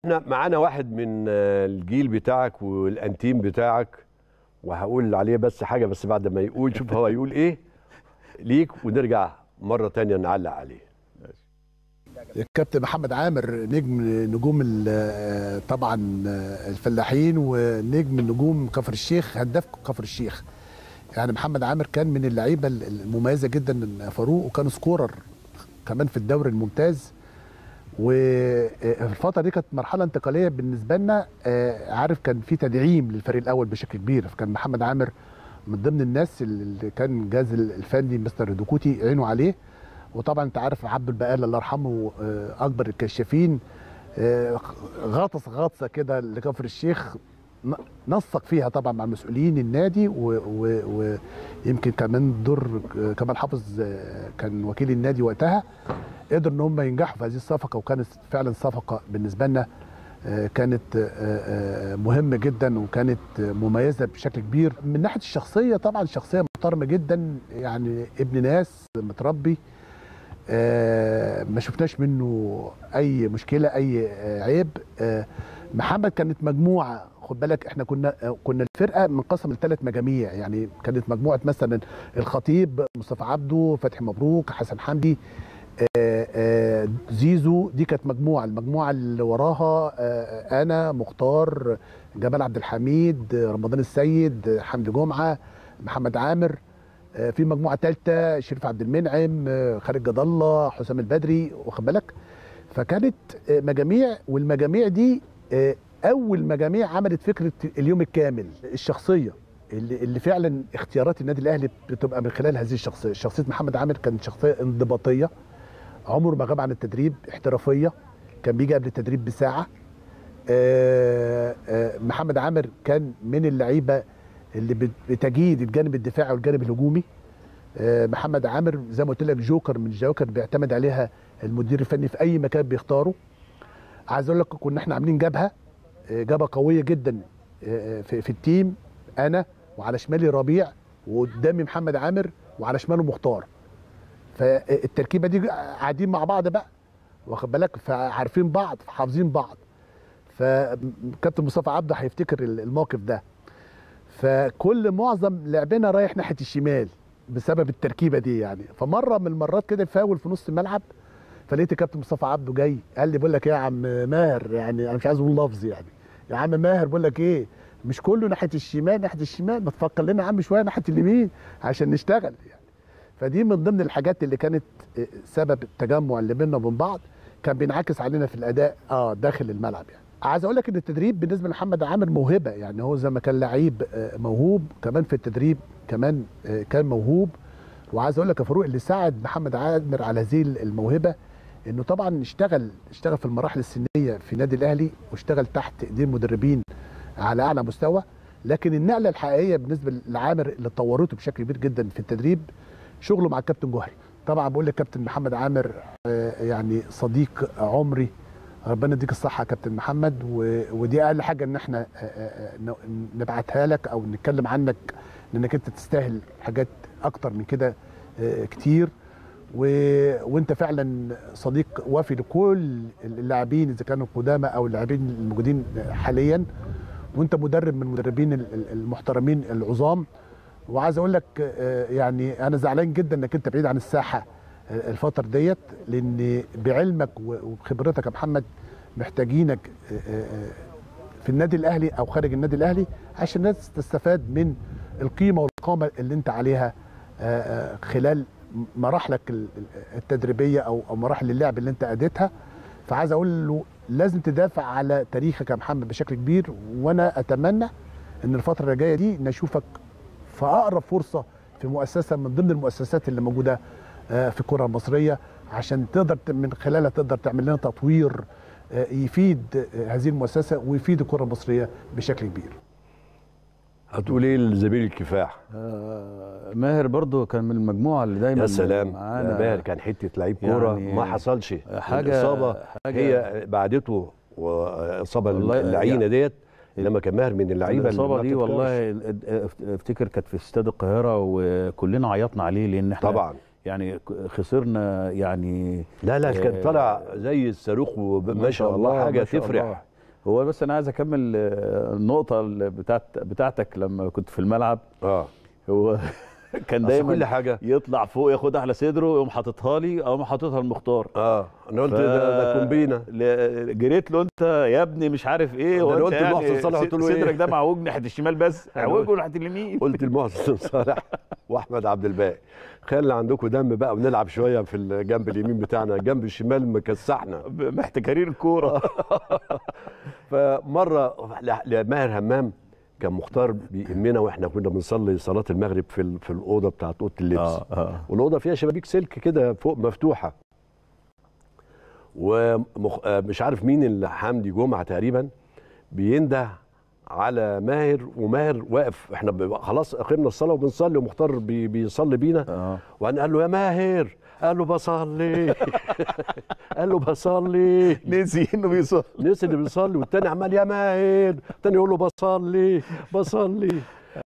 احنا معانا واحد من آه، الجيل بتاعك والانتيم بتاعك وهقول عليه بس حاجه بس بعد ما يقول شوف هو يقول ايه ليك ونرجع مره تانية نعلق عليه الكابتن محمد عامر نجم نجوم ال- طبعا الفلاحين ونجم نجوم كفر الشيخ هداف كفر الشيخ يعني محمد عامر كان من اللعيبه المميزه جدا فاروق وكان سكورر كمان في الدوري الممتاز والفتره دي كانت مرحله انتقاليه بالنسبه لنا آه، عارف كان في تدعيم للفريق الاول بشكل كبير فكان محمد عامر من ضمن الناس اللي كان الجهاز الفني مستر دوكوتي عينه عليه وطبعا انت عارف عبد البقال الله يرحمه آه، اكبر الكشافين آه، غطس غطسه كده لكفر الشيخ ن- نسق فيها طبعا مع مسؤولين النادي و- ويمكن كمان دور آه، كمال حافظ آه، كان وكيل النادي وقتها قدر ان هم ينجحوا في هذه الصفقه وكانت فعلا صفقه بالنسبه لنا آه، كانت آه، آه، مهمه جدا وكانت آه، مميزه بشكل كبير من ناحيه الشخصيه طبعا شخصيه محترمه جدا يعني ابن ناس متربي آه، ما شفناش منه اي مشكله اي آه، عيب آه، محمد كانت مجموعه خد بالك احنا كنا آه، كنا الفرقه منقسمه لثلاث مجاميع يعني كانت مجموعه مثلا الخطيب مصطفى عبده فتحي مبروك حسن حمدي آه، آه، زيزو دي كانت مجموعه المجموعه اللي وراها آه، انا مختار جمال عبد الحميد آه، رمضان السيد آه، حمدي جمعه محمد عامر آه، في مجموعه ثالثه شريف عبد المنعم آه، خالد جد الله حسام البدري واخد بالك فكانت آه، مجاميع والمجاميع دي آه، اول مجاميع عملت فكره اليوم الكامل الشخصيه اللي, اللي فعلا اختيارات النادي الاهلي بتبقى من خلال هذه الشخصيه شخصيه محمد عامر كانت شخصيه انضباطيه عمره ما غاب عن التدريب احترافيه كان بيجي قبل التدريب بساعه آه، آه، محمد عامر كان من اللعيبه اللي بت- بتجيد الجانب الدفاعي والجانب الهجومي آه، محمد عامر زي ما قلت لك جوكر من الجوكر بيعتمد عليها المدير الفني في اي مكان بيختاره عايز اقول لك كنا احنا عاملين جبهه آه، جبهه قويه جدا آه، في, في التيم انا وعلى شمالي ربيع وقدامي محمد عامر وعلى شماله مختار فالتركيبه دي قاعدين مع بعض بقى واخد بالك فعارفين بعض فحافظين بعض فكابتن مصطفى عبده هيفتكر الموقف ده فكل معظم لعبنا رايح ناحيه الشمال بسبب التركيبه دي يعني فمره من المرات كده فاول في نص الملعب فلقيت كابتن مصطفى عبده جاي قال لي بقول لك ايه يا عم ماهر يعني انا مش عايز اقول لفظ يعني يا عم ماهر بقول لك ايه مش كله ناحيه الشمال ناحيه الشمال ما تفكر لنا يا عم شويه ناحيه اليمين عشان نشتغل يعني فدي من ضمن الحاجات اللي كانت سبب التجمع اللي بيننا وبين بعض كان بينعكس علينا في الاداء اه داخل الملعب يعني عايز اقول لك ان التدريب بالنسبه لمحمد عامر موهبه يعني هو زي ما كان لعيب آه، موهوب كمان في التدريب كمان آه، كان موهوب وعايز اقول لك يا فاروق اللي ساعد محمد عامر على هذه الموهبه انه طبعا اشتغل اشتغل في المراحل السنيه في النادي الاهلي واشتغل تحت ايدين مدربين على اعلى مستوى لكن النقله الحقيقيه بالنسبه لعامر اللي طورته بشكل كبير جدا في التدريب شغله مع الكابتن جوهري طبعا بقول لك كابتن محمد عامر آه، يعني صديق عمري ربنا يديك الصحه يا كابتن محمد و... ودي اقل حاجه ان احنا آه، آه، ن- نبعتها لك او نتكلم عنك لانك انت تستاهل حاجات اكتر من كده آه، كتير و... وانت فعلا صديق وافي لكل اللاعبين اذا كانوا قدامى او اللاعبين الموجودين حاليا وانت مدرب من المدربين ال- ال- المحترمين العظام وعايز اقول لك آه، يعني انا زعلان جدا انك انت بعيد عن الساحه آه، الفتره ديت لان بعلمك و- وبخبرتك يا محمد محتاجينك آه، آه، في النادي الاهلي او خارج النادي الاهلي عشان الناس تستفاد من القيمه والقامه اللي انت عليها آه، آه، خلال مراحلك ال- التدريبيه او او مراحل اللعب اللي انت اديتها فعايز اقول له لازم تدافع على تاريخك يا محمد بشكل كبير وانا اتمنى ان الفتره اللي جايه دي نشوفك في اقرب فرصه في مؤسسه من ضمن المؤسسات اللي موجوده آه، في الكره المصريه عشان تقدر ت- من خلالها تقدر تعمل لنا تطوير آه، يفيد آه، هذه المؤسسه ويفيد الكره المصريه بشكل كبير. هتقول ايه لزميل الكفاح آه، ماهر برضو كان من المجموعه اللي دايما يا سلام معانا ده ماهر كان حته لعيب كوره يعني ما حصلش حاجة- الاصابه حاجة- هي بعدته واصابه والله اللعينه يعني- ديت انما كان ماهر من اللعيبه اللي الاصابه ما دي بتتكررش. والله افتكر كانت في استاد القاهره وكلنا عيطنا عليه لان احنا طبعا يعني خسرنا يعني لا لا كان آه، طالع زي الصاروخ وما شاء الله حاجه ما شاء تفرح الله. هو بس انا عايز اكمل آه، النقطه اللي بتاعت بتاعتك لما كنت في الملعب اه هو كان أصل دايما كل حاجه يطلع فوق ياخدها على صدره يقوم حاططها لي او حاططها لمختار اه انا قلت ف- ده, ده كومبينه ل- جريت له انت يا ابني مش عارف ايه ده أنا هو قلت انت يعني لمحسن صالح قلت له إيه؟ صدرك ده معوج ناحيه الشمال بس أنا عوجه ناحيه اليمين قلت لمحسن صالح واحمد عبد الباقي خلي عندكم دم بقى ونلعب شويه في الجنب اليمين بتاعنا الجنب الشمال مكسحنا محتكرين الكوره فمره ل- لماهر همام كان مختار بيأمنا واحنا كنا بنصلي صلاه المغرب في ال- في الاوضه بتاعت اوضه اللبس اه اه والاوضه فيها شبابيك سلك كده فوق مفتوحه ومش عارف مين اللي حمدي جمعه تقريبا بينده على ماهر وماهر واقف احنا ب- خلاص اخرنا الصلاه وبنصلي ومختار بي بيصلي بينا اه وبعدين قال له يا ماهر قال له بصلي قال له بصلي نسي انه بيصلي نسي اللي بيصلي والتاني عمال يا ماهر التاني يقول له بصلي بصلي